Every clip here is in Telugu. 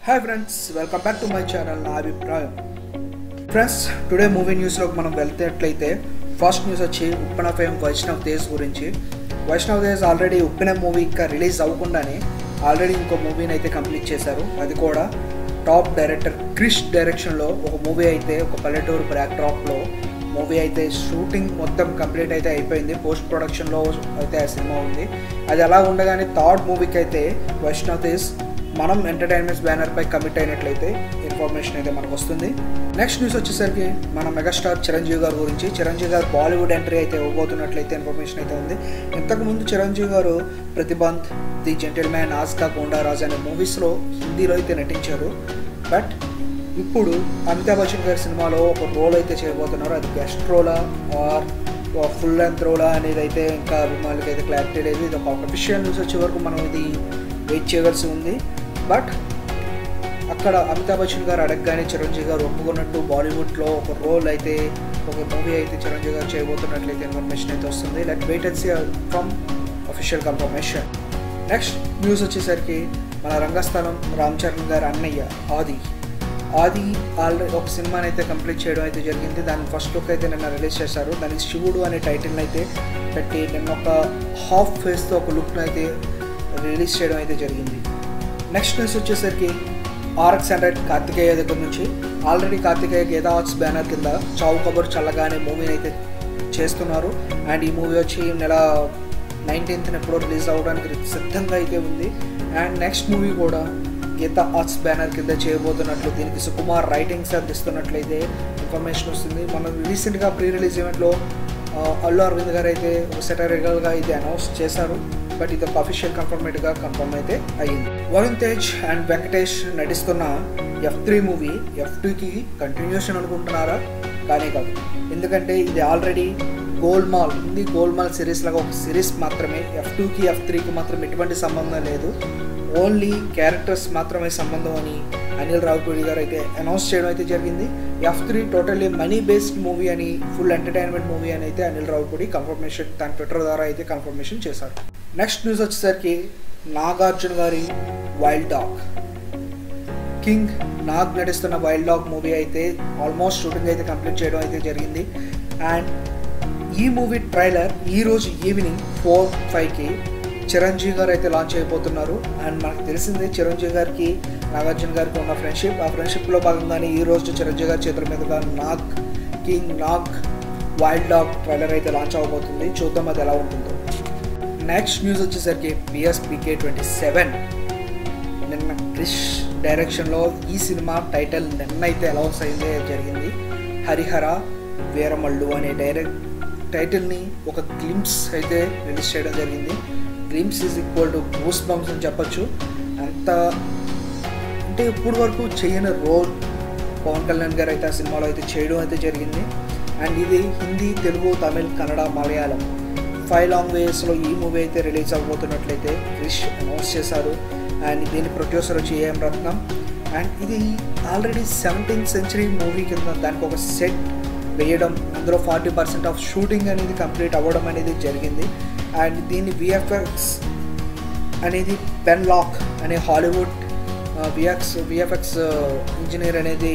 hi friends welcome back to my channel నా అభిప్రాయం ఫ్రెండ్స్ టుడే మూవీ న్యూస్లోకి మనం వెళ్తేట్లయితే ఫస్ట్ న్యూస్ వచ్చి ఉప్పెన ఫేమ్ వైష్ణవ్ తేజ్ గురించి వైష్ణవ్ తేజ్ ఆల్రెడీ ఉప్పెన మూవీ ఇంకా రిలీజ్ అవ్వకుండానే ఆల్రెడీ ఇంకో మూవీని అయితే కంప్లీట్ చేశారు అది కూడా టాప్ డైరెక్టర్ క్రిష్ డైరెక్షన్లో ఒక మూవీ అయితే ఒక పల్లెటూరు బ్యాక్ డ్రాప్లో మూవీ అయితే షూటింగ్ మొత్తం కంప్లీట్ అయితే అయిపోయింది పోస్ట్ ప్రొడక్షన్లో అయితే ఆ సినిమా ఉంది అది అలా ఉండగానే థర్డ్ మూవీకి అయితే వైష్ణవ్ తేజ్ మనం ఎంటర్టైన్మెంట్స్ బ్యానర్పై కమిట్ అయినట్లయితే ఇన్ఫర్మేషన్ అయితే మనకు వస్తుంది నెక్స్ట్ న్యూస్ వచ్చేసరికి మన మెగాస్టార్ చిరంజీవి గారి గురించి చిరంజీవి గారు బాలీవుడ్ ఎంట్రీ అయితే ఇవ్వబోతున్నట్లయితే ఇన్ఫర్మేషన్ అయితే ఉంది ఇంతకుముందు చిరంజీవి గారు ప్రతిబంధ్ ది జెంటిల్మ్యాన్ ఆస్కా గోండారాజ్ అనే మూవీస్లో హిందీలో అయితే నటించారు బట్ ఇప్పుడు అమితాబ్ బచ్చన్ గారి సినిమాలో ఒక రోల్ అయితే చేయబోతున్నారు అది గెస్ట్ రోలా ఆర్ ఫుల్ లెంత్ రోలా అనేది అయితే ఇంకా అభిమానులకి అయితే క్లారిటీ లేదు ఇది ఒక అఫిషియల్ న్యూస్ వచ్చే వరకు మనం ఇది వెయిట్ చేయవలసి ఉంది బట్ అక్కడ అమితాబ్ బచ్చన్ గారు అడగగానే చిరంజీవి గారు ఒప్పుకున్నట్టు బాలీవుడ్లో ఒక రోల్ అయితే ఒక మూవీ అయితే చిరంజీవి గారు చేయబోతున్నట్లయితే ఇన్ఫర్మేషన్ అయితే వస్తుంది let wait and see from official confirmation next news వచ్చేసరికి మన రంగస్థలం రామ్ చరణ్ గారు అన్నయ్య ఆది ఆది ఆల్రెడీ ఒక సినిమాని అయితే కంప్లీట్ చేయడం అయితే జరిగింది దాని ఫస్ట్ లుక్ అయితే నిన్న రిలీజ్ చేశారు దానికి శివుడు అనే టైటిల్ అయితే పెట్టి నిన్న ఒక హాఫ్ ఫేస్తో ఒక లుక్ను అయితే రిలీజ్ చేయడం అయితే జరిగింది నెక్స్ట్ న్యూస్ వచ్చేసరికి ఆర్ఎక్స్ హండ్రెడ్ కార్తికేయ దగ్గర నుంచి already Karthikeya Geetha arts banner కింద చావు కబుర్ చల్లగానే మూవీని అయితే చేస్తున్నారు అండ్ ఈ మూవీ వచ్చి నెల నైన్టీన్త్న ఎప్పుడో రిలీజ్ అవ్వడానికి సిద్ధంగా అయితే ఉంది అండ్ నెక్స్ట్ మూవీ కూడా గీతా ఆర్ట్స్ బ్యానర్ కింద చేయబోతున్నట్లు దీనికి సుకుమార్ రైటింగ్స్ అందిస్తున్నట్లయితే ఇన్ఫర్మేషన్ వస్తుంది మనం రీసెంట్గా ప్రీ రిలీజ్ ఈవెంట్లో అల్లు అరవింద్ గారు అయితే ఒక సెటరికల్గా ఇది అనౌన్స్ చేశారు బట్ ఇది ఒక అఫీషియల్ కన్ఫర్మేట్గా కన్ఫర్మ్ అయితే అయ్యింది వరుణ్ తేజ్ అండ్ వెంకటేష్ నటిస్తున్న ఎఫ్ త్రీ మూవీ ఎఫ్ టూకి కంటిన్యూషన్ అనుకుంటున్నారా కానీ కాదు ఎందుకంటే ఇది ఆల్రెడీ గోల్మాల్ హిందీ గోల్మాల్ సిరీస్ లాగా ఒక సిరీస్ మాత్రమే ఎఫ్ టూకి ఎఫ్ త్రీకి మాత్రం ఎటువంటి సంబంధం లేదు ఓన్లీ క్యారెక్టర్స్ మాత్రమే సంబంధం అని అనిల్ రావుపూడి గారు అయితే అనౌన్స్ చేయడం అయితే జరిగింది F three totally money based movie అని ఫుల్ ఎంటర్టైన్మెంట్ మూవీ అని అయితే అనిల్ రావుపూడి కన్ఫర్మేషన్ తన ట్విట్టర్ ద్వారా అయితే కన్ఫర్మేషన్ చేశారు నెక్స్ట్ న్యూస్ వచ్చేసరికి నాగార్జున గారి వైల్డ్ డాగ్ కింగ్ నాగ్ నటిస్తున్న వైల్డ్ డాగ్ మూవీ అయితే ఆల్మోస్ట్ షూటింగ్ అయితే కంప్లీట్ చేయడం అయితే జరిగింది అండ్ ఈ మూవీ ట్రైలర్ ఈరోజు ఈవినింగ్ ఫోర్ ఫైవ్కి చిరంజీవి గారు అయితే లాంచ్ అయిపోతున్నారు అండ్ మనకు తెలిసింది చిరంజీవి గారికి నాగార్జున గారికి ఉన్న ఫ్రెండ్షిప్ ఆ ఫ్రెండ్షిప్లో భాగంగానే ఈ రోజు చిరంజీవి గారి చేతుల మీదుగా Nag king Nag wild dog trailer అయితే లాంచ్ అవబోతుంది చూద్దాం అది ఎలా ఉంటుందో నెక్స్ట్ న్యూస్ వచ్చేసరికి పిఎస్పికే ట్వంటీ సెవెన్ నిన్న క్రిష్ డైరెక్షన్లో ఈ సినిమా టైటిల్ నిన్న అయితే అనౌన్స్ అయిందే జరిగింది హరిహర వీరమల్లు అనే డైరెక్ట్ టైటిల్ని ఒక గ్లిమ్స్ అయితే రిలీజ్ చేయడం జరిగింది glimpse is equal to goosebumps అని చెప్పొచ్చు అంత అంటే ఇప్పుడు వరకు చేయని రోల్ పవన్ కళ్యాణ్ గారు అయితే ఆ సినిమాలో అయితే చేయడం అయితే జరిగింది అండ్ ఇది హిందీ తెలుగు తమిళ్ కన్నడ మలయాళం ఫైవ్ లాంగ్వేజెస్లో ఈ మూవీ అయితే రిలీజ్ అవ్వబోతున్నట్లయితే క్రిష్ అనౌన్స్ చేశారు అండ్ దీని ప్రొడ్యూసర్ వచ్చి ఏఎం రత్నం అండ్ ఇది ఆల్రెడీ సెవెంటీన్త్ సెంచరీ మూవీ కింద దానికి ఒక సెట్ వేయడం అందులో ఫార్టీ పర్సెంట్ ఆఫ్ షూటింగ్ అనేది కంప్లీట్ అవ్వడం అనేది జరిగింది అండ్ దీని విఎఫ్ఎక్స్ అనేది పెన్ లాక్ అనే హాలీవుడ్ విఎక్స్ విఎఫ్ఎక్స్ ఇంజనీర్ అనేది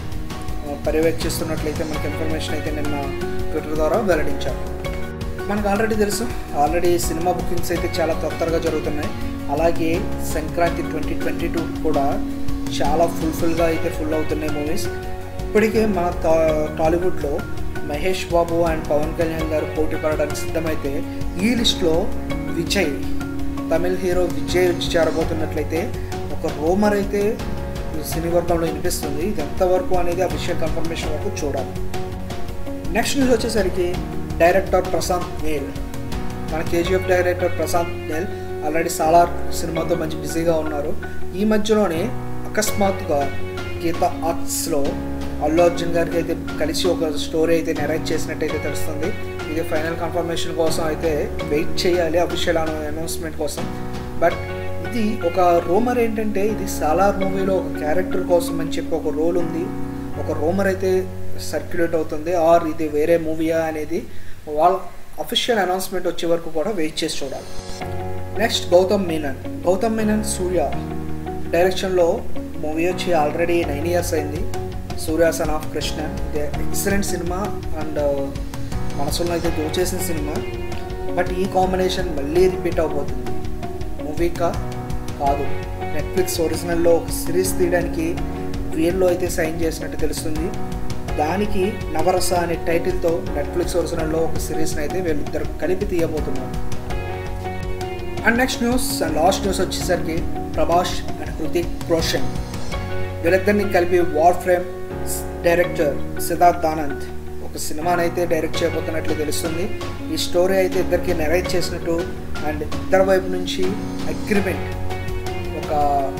పర్యవేక్షిస్తున్నట్లయితే మనకి ఇన్ఫర్మేషన్ అయితే నిన్న ట్విట్టర్ ద్వారా వెల్లడించారు మనకు ఆల్రెడీ తెలుసు ఆల్రెడీ సినిమా బుకింగ్స్ అయితే చాలా త్వరగా జరుగుతున్నాయి అలాగే సంక్రాంతి ట్వంటీ ట్వంటీ టూ కూడా చాలా ఫుల్ఫుల్గా అయితే ఫుల్ అవుతున్నాయి మూవీస్ ఇప్పటికే మన టాలీవుడ్లో మహేష్ బాబు అండ్ పవన్ కళ్యాణ్ గారు పోటీ పడడానికి సిద్ధమైతే ఈ లిస్ట్లో విజయ్ తమిళ హీరో విజయ్ వచ్చి చేరబోతున్నట్లయితే ఒక రోమర్ అయితే సినీ వర్గంలో వినిపిస్తుంది ఇది ఎంతవరకు అనేది అఫీషియల్ కన్ఫర్మేషన్ వరకు చూడాలి నెక్స్ట్ న్యూస్ వచ్చేసరికి డైరెక్టర్ ప్రశాంత్ నేల్ మన KGF director Prashanth Neel already Salaar సినిమాతో మంచి బిజీగా ఉన్నారు ఈ మధ్యలోనే అకస్మాత్తుగా గీత ఆర్ట్స్లో అల్లు అర్జున్ గారికి అయితే కలిసి ఒక స్టోరీ అయితే నెరేట్ చేసినట్టయితే తెలుస్తుంది ఇది ఫైనల్ కన్ఫర్మేషన్ కోసం అయితే వెయిట్ చేయాలి అఫీషియల్ అనౌన్స్మెంట్ కోసం బట్ ఇది ఒక రోమర్ ఏంటంటే ఇది సాలార్ మూవీలో ఒక క్యారెక్టర్ కోసం అని చెప్పి ఒక రోల్ ఉంది ఒక రోమర్ అయితే సర్క్యులేట్ అవుతుంది ఆర్ ఇది వేరే మూవీయా అనేది వాళ్ళ అఫీషియల్ అనౌన్స్మెంట్ వచ్చే వరకు కూడా వెయిట్ చేసి చూడాలి నెక్స్ట్ గౌతమ్ మీనన్ గౌతమ్ మీనన్ సూర్య డైరెక్షన్లో మూవీ వచ్చి ఆల్రెడీ నైన్ ఇయర్స్ అయింది సూర్యాసన్ ఆఫ్ కృష్ణ ఇది ఎక్సలెంట్ సినిమా అండ్ మనసులో అయితే దోచేసిన సినిమా బట్ ఈ కాంబినేషన్ మళ్ళీ రిపీట్ అవబోతుంది మూవీకా కాదు నెట్ఫ్లిక్స్ ఒరిజినల్లో ఒక సిరీస్ తీయడానికి వీల్లో అయితే సైన్ చేసినట్టు తెలుస్తుంది దానికి నవరస అనే టైటిల్తో నెట్ఫ్లిక్స్ ఒరిజినల్లో ఒక సిరీస్ని అయితే వీళ్ళిద్దరు కలిపి తీయబోతున్నారు and next news and last news వచ్చేసరికి ప్రభాష్ అండ్ హృతిక్ రోషన్ వీళ్ళిద్దరిని కలిపి War fame director Siddharth Anand ఒక సినిమాని అయితే డైరెక్ట్ చేయబోతున్నట్లు తెలుస్తుంది ఈ స్టోరీ అయితే ఇద్దరికి నెరేట్ చేసినట్టు అండ్ ఇద్దరి వైపు నుంచి అగ్రిమెంట్ ఒక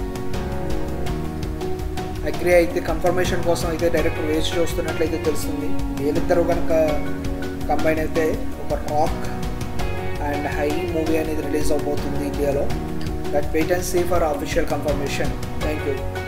అగ్రి అయితే కన్ఫర్మేషన్ కోసం అయితే డైరెక్టర్ వేచి చూస్తున్నట్లయితే తెలుస్తుంది వీళ్ళిద్దరూ కనుక కంబైన్ అయితే ఒక రాక్ అండ్ హై మూవీ అనేది రిలీజ్ అవబోతుంది ఇండియాలో that wait and see for official confirmation thank you